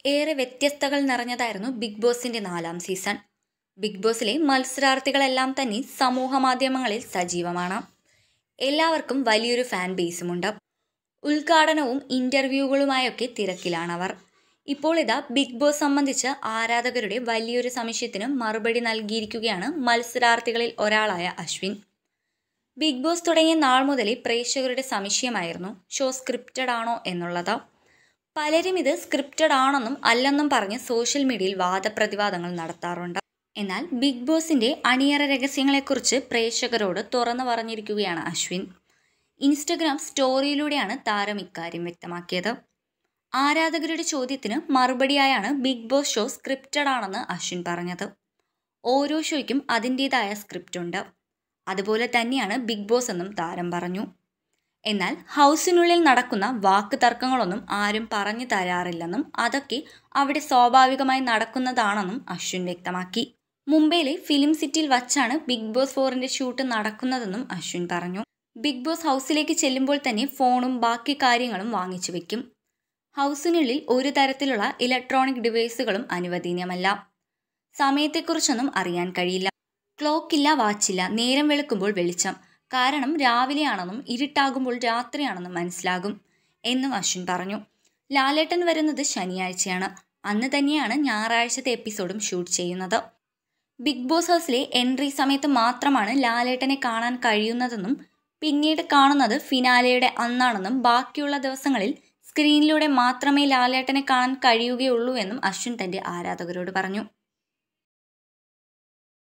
ഏറെ വ്യത്യസ്തകൾ നിറഞ്ഞതായിരുന്നു ബിഗ് ബോസിന്റെ നാലാം സീസൺ ബിഗ് ബോസിലെ മത്സരാർത്ഥികളെല്ലാം തന്നെ സമൂഹ മാധ്യമങ്ങളിൽ സജീവമാണ് എല്ലാവർക്കും വലിയൊരു ഫാൻ ബേസുമുണ്ട് ഉദ്ഘാടനവും ഇന്റർവ്യൂകളുമായൊക്കെ തിരക്കിലാണവർ ഇപ്പോൾ ഇതാ ബിഗ് ബോസ് സംബന്ധിച്ച് ആരാധകരുടെ വലിയൊരു സംശയത്തിന് മറുപടി നൽകിയിരിക്കുകയാണ് മത്സരാർത്ഥികളിൽ ഒരാളായ അശ്വിൻ ബിഗ് ബോസ് തുടങ്ങിയ നാൾ മുതലേ പ്രേക്ഷകരുടെ സംശയമായിരുന്നു ഷോ സ്ക്രിപ്റ്റഡ് ആണോ എന്നുള്ളത് പലരും ഇത് സ്ക്രിപ്റ്റഡ് ആണെന്നും അല്ലെന്നും പറഞ്ഞ് സോഷ്യൽ മീഡിയയിൽ വാദപ്രതിവാദങ്ങൾ നടത്താറുണ്ട് എന്നാൽ ബിഗ് ബോസിന്റെ അണിയറ രഹസ്യങ്ങളെക്കുറിച്ച് പ്രേക്ഷകരോട് തുറന്നു പറഞ്ഞിരിക്കുകയാണ് അശ്വിൻ ഇൻസ്റ്റഗ്രാം സ്റ്റോറിയിലൂടെയാണ് താരം ഇക്കാര്യം വ്യക്തമാക്കിയത് ആരാധകരുടെ ചോദ്യത്തിന് മറുപടിയായാണ് ബിഗ് ബോസ് ഷോ സ്ക്രിപ്റ്റഡ് ആണെന്ന് അശ്വിൻ പറഞ്ഞത് ഓരോ ഷോയ്ക്കും അതിൻ്റെതായ സ്ക്രിപ്റ്റ് ഉണ്ട് അതുപോലെ തന്നെയാണ് ബിഗ് ബോസ് എന്നും താരം പറഞ്ഞു എന്നാൽ ഹൗസിനുള്ളിൽ നടക്കുന്ന വാക്ക് തർക്കങ്ങളൊന്നും ആരും പറഞ്ഞു തരാറില്ലെന്നും അതൊക്കെ അവിടെ സ്വാഭാവികമായി നടക്കുന്നതാണെന്നും അശ്വിൻ വ്യക്തമാക്കി മുംബൈയിലെ ഫിലിം സിറ്റിയിൽ വച്ചാണ് ബിഗ് ബോസ് ഫോറിന്റെ ഷൂട്ട് നടക്കുന്നതെന്നും അശ്വിൻ പറഞ്ഞു ബിഗ് ബോസ് ഹൗസിലേക്ക് ചെല്ലുമ്പോൾ തന്നെ ഫോണും ബാക്കി കാര്യങ്ങളും വാങ്ങിച്ചു വെക്കും ഹൗസിനുള്ളിൽ ഒരു തരത്തിലുള്ള ഇലക്ട്രോണിക് ഡിവൈസുകളും അനുവദനീയമല്ല സമയത്തെക്കുറിച്ചൊന്നും അറിയാൻ കഴിയില്ല ക്ലോക്കില്ല വാച്ചില്ല നേരം വെളുക്കുമ്പോൾ വെളിച്ചം കാരണം രാവിലെയാണെന്നും ഇരുട്ടാകുമ്പോൾ രാത്രിയാണെന്നും മനസ്സിലാകും എന്നും അശ്വിൻ പറഞ്ഞു ലാലേട്ടൻ വരുന്നത് ശനിയാഴ്ചയാണ് അന്ന് തന്നെയാണ് ഞായറാഴ്ചത്തെ എപ്പിസോഡും ഷൂട്ട് ചെയ്യുന്നത് ബിഗ് ബോസ് ഹൗസിലെ എൻട്രി സമയത്ത് മാത്രമാണ് ലാലേട്ടനെ കാണാൻ കഴിയുന്നതെന്നും പിന്നീട് കാണുന്നത് ഫിനാലയുടെ അന്നാണെന്നും ബാക്കിയുള്ള ദിവസങ്ങളിൽ സ്ക്രീനിലൂടെ മാത്രമേ ലാലേട്ടനെ കാണാൻ കഴിയുകയുള്ളൂ എന്നും അശ്വിൻ തന്റെ ആരാധകരോട് പറഞ്ഞു